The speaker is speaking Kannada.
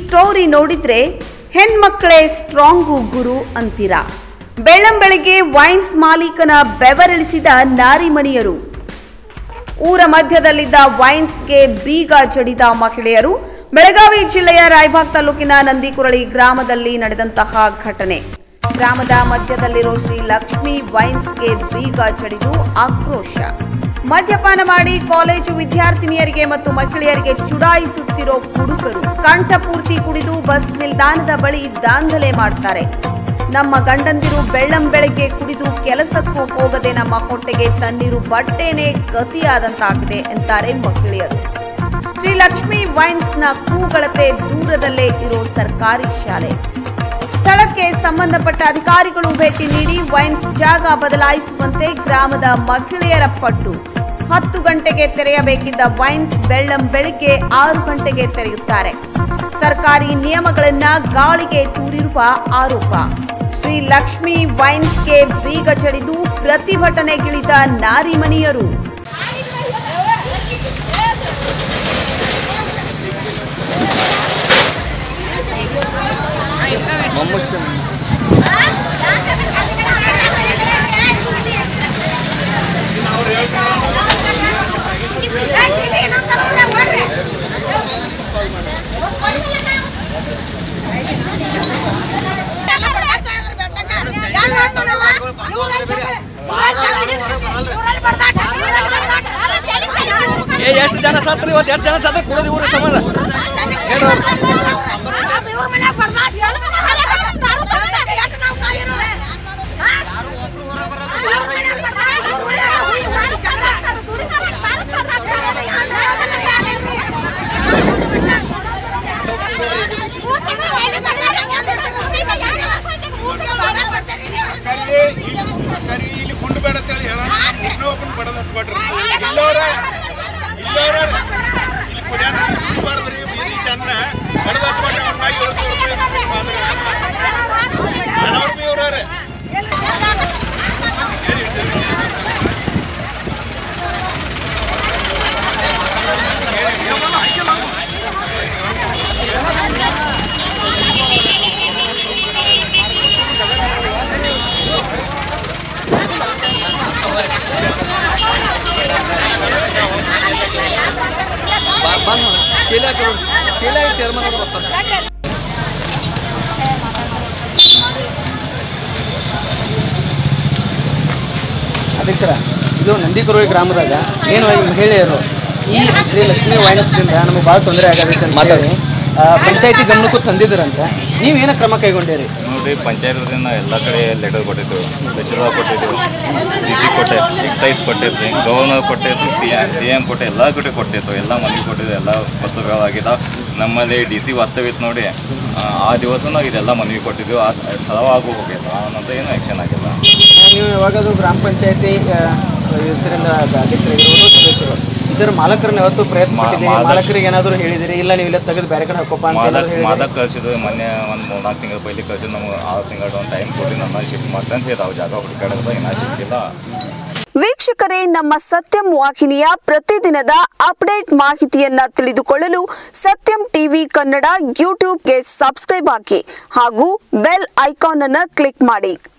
ಸ್ಟೋರಿ ನೋಡಿದ್ರೆ ಹೆಣ್ಮಕ್ಳೇ ಸ್ಟ್ರಾಂಗು ಗುರು ಅಂತೀರಾ ಬೆಳ್ಳಂಬೆಳಗ್ಗೆ ವೈನ್ಸ್ ಮಾಲೀಕನ ಬೆವರಿಳಿಸಿದ ನಾರಿಮಣಿಯರು ಊರ ಮಧ್ಯದಲ್ಲಿದ್ದ ವೈನ್ಸ್ಗೆ ಬೀಗ ಜಡಿದ ಮಹಿಳೆಯರು ಬೆಳಗಾವಿ ಜಿಲ್ಲೆಯ ರಾಯಬಾಗ್ ತಾಲೂಕಿನ ನಂದಿಕುರಳಿ ಗ್ರಾಮದಲ್ಲಿ ನಡೆದಂತಹ ಘಟನೆ ಗ್ರಾಮದ ಮಧ್ಯದಲ್ಲಿರೋ ಶ್ರೀ ಲಕ್ಷ್ಮಿ ವೈನ್ಸ್ಗೆ ಬೀಗ ಜಡಿದು ಆಕ್ರೋಶ ಮದ್ಯಪಾನ ಮಾಡಿ ಕಾಲೇಜು ವಿದ್ಯಾರ್ಥಿನಿಯರಿಗೆ ಮತ್ತು ಮಹಿಳೆಯರಿಗೆ ಚುಡಾಯಿಸುತ್ತಿರೋ ಹುಡುಗರು ಕಂಠಪೂರ್ತಿ ಕುಡಿದು ಬಸ್ ನಿಲ್ದಾಣದ ಬಳಿ ದಾಂಧಲೆ ಮಾಡ್ತಾರೆ ನಮ್ಮ ಗಂಡಂದಿರು ಬೆಳ್ಳಂ ಬೆಳಗ್ಗೆ ಕುಡಿದು ಕೆಲಸಕ್ಕೂ ಹೋಗದೆ ನಮ್ಮ ಹೊಟ್ಟೆಗೆ ತಣ್ಣೀರು ಬಟ್ಟೆನೇ ಗತಿಯಾದಂತಾಗಿದೆ ಎಂತಾರೆ ಮಹಿಳೆಯರು ಶ್ರೀ ಲಕ್ಷ್ಮಿ ವೈನ್ಸ್ನ ಕೂಗಳತೆ ದೂರದಲ್ಲೇ ಇರೋ ಸರ್ಕಾರಿ ಶಾಲೆ ಸ್ಥಳಕ್ಕೆ ಸಂಬಂಧಪಟ್ಟ ಅಧಿಕಾರಿಗಳು ಭೇಟಿ ನೀಡಿ ವೈನ್ಸ್ ಜಾಗ ಬದಲಾಯಿಸುವಂತೆ ಗ್ರಾಮದ ಮಹಿಳೆಯರ ಪಟ್ಟು ಹತ್ತು ಗಂಟೆಗೆ ತೆರೆಯಬೇಕಿದ್ದ ವೈನ್ಸ್ ಬೆಳ್ಳಂ ಬೆಳಿಗ್ಗೆ ಆರು ಗಂಟೆಗೆ ತೆರೆಯುತ್ತಾರೆ ಸರ್ಕಾರಿ ನಿಯಮಗಳನ್ನ ಗಾಳಿಗೆ ತೂರಿರುವ ಆರೋಪ ಶ್ರೀ ಲಕ್ಷ್ಮಿ ವೈನ್ಸ್ಗೆ ಬೀಗ ಜಡಿದು ಪ್ರತಿಭಟನೆಗಿಳಿದ ನಾರಿಮಣಿಯರು ಏ ಎಷ್ಟು ಜನ ಸತ್ರು ಇವತ್ತು ಎಷ್ಟು ಜನ ಸತ್ರು ಕೊಡೋದು ಇವ್ರ ಸಂಬಂಧ ಸರಿ ಇಲ್ಲಿ ಕುಂಡು ಬೇಡ ಅಂತ ಹೇಳಿ ಹೇಳ ಇನ್ನೊಬ್ಬನ ಬಡದ ಕೊಡ್ರಿ ಇಲ್ಲೋರ ಇಲ್ಲೋರ ಇಲ್ಲಿ ಕುಡಿಯಾಣ ಕುಡಿಬಾರ್ದ್ರಿ ಬೀದಿ ಚಂದ ಬಡದ ಕೊಡ್ರಿ ಅವ್ರ ಬಾಯಿ ಅನವ್ರು ಇವ್ರವ್ರೆ ಬಂದು ಕೇಳಿ ಹಾಕಿರು ಕೇಳಿ ತೀರ್ಮಾನ ಬರ್ತಾರೆ ಅಧ್ಯಕ್ಷರ ಇದು ನಂದಿಕುರುವಿ ಗ್ರಾಮದಾಗ ಏನು ಈ ಮಹಿಳೆಯರು ಈ ಶ್ರೀ ಲಕ್ಷ್ಮೀ ವೈನಸ್ದಿಂದ ನಮಗೆ ಭಾಳ ತೊಂದರೆ ಆಗತ್ತೆ ಅಂತ ಹೇಳಿ ಪಂಚಾಯತಿ ಗಮನಕ್ಕೂ ತಂದಿದ್ರಂತೆ ನೀವೇನ ಕ್ರಮ ಕೈಗೊಂಡಿರಿ ನೋಡ್ರಿ ಪಂಚಾಯತ್ದಿಂದ ಎಲ್ಲ ಕಡೆ ಲೆಟರ್ ಕೊಟ್ಟಿದ್ದು ತಹಶೀಲ್ದಾರ್ ಕೊಟ್ಟಿದ್ದು ಡಿ ಸಿ ಕೊಟ್ಟೆ ಎಕ್ಸೈಸ್ ಕೊಟ್ಟಿದ್ವಿ ಗವರ್ನರ್ ಕೊಟ್ಟಿದ್ದು ಸಿ ಎಮ್ ಸಿ ಎಮ್ ಕೊಟ್ಟೆ ಎಲ್ಲ ಕಡೆ ಕೊಟ್ಟಿತ್ತು ಎಲ್ಲ ಮನೆಗೆ ಕೊಟ್ಟಿದ್ದು ಎಲ್ಲ ಪತ್ರಗಳಾಗಿದ್ದಾವೆ ನಮ್ಮಲ್ಲಿ ಡಿ ಸಿ ವಾಸ್ತವ ನೋಡಿ ಆ, ಆ ದಿವಸನೂ ಇದೆಲ್ಲ ಮನವಿ ಕೊಟ್ಟಿದ್ದು ಆ ತಡವಾಗೂ ಹೋಗಿತ್ತು ಆ ನಂತರ ಏನೂ ಆ್ಯಕ್ಷನ್ ಆಗಿಲ್ಲ ನೀವು ಯಾವಾಗಾದ್ರೂ ಗ್ರಾಮ ಪಂಚಾಯತಿ ಇದರಿಂದ ಅಧ್ಯಕ್ಷರಾಗಿರ್ಬೋದು ಸದಸ್ಯರು ಇದರ ಮಾಲಕರನ್ನ ಯಾವತ್ತು ಪ್ರಯತ್ನ ಮಾ- ಪಟ್ಟಿದ್ದೀರಿ ಮಾಲಕ- ಮಾಲಕರಿಗೆ ಏನಾದರೂ ಹೇಳಿದಿರಿ ಇಲ್ಲ ನೀವು ಇಲ್ಲ ತೆಗೆದು ಬೇರೆ ಕಡೆ ಹಾಕೋಪ್ಪ ಅಂತ ಮಾದಕ್ ಏನಾದ್ರು ಹೇಳಿದಿರಿ? ಮಾದಕ್ ಕಳ್ಸಿದ್ದು ಮೊನ್ನೆ ಒಂದು ಮೂರ್ನಾಲ್ಕು ತಿಂಗಳ ಪೈಲಿ ಕಳ್ಸಿದ್ದು ನಮ್ಗೆ ಆರು ತಿಂಗಳ ಒಂದು ಟೈಮ್ ಕೊಟ್ಟು ನನ್ನ ಶಿಫ್ಟ್ ಮಾಡ್ತಾ ಅಂತ ಹೇಳಿದಾವೆ ಜಾಗ ಹುಡುಕಾಡೋದು ಇನ್ನೂ ಸಿಕ್ಕಿಲ್ಲ ವೀಕ್ಷಕರೇ ನಮ್ಮ ಸತ್ಯಂ ವಾಹಿನಿಯ ಪ್ರತಿದಿನದ ಅಪ್ಡೇಟ್ ಮಾಹಿತಿಯನ್ನ ತಿಳಿದುಕೊಳ್ಳಲು ಸತ್ಯಂ ಟಿವಿ ಕನ್ನಡ ಯೂಟ್ಯೂಬ್ಗೆ ಸಬ್ಸ್ಕ್ರೈಬ್ ಹಾಕಿ ಹಾಗೂ ಬೆಲ್ ಐಕಾನ್ ಅನ್ನು ಕ್ಲಿಕ್ ಮಾಡಿ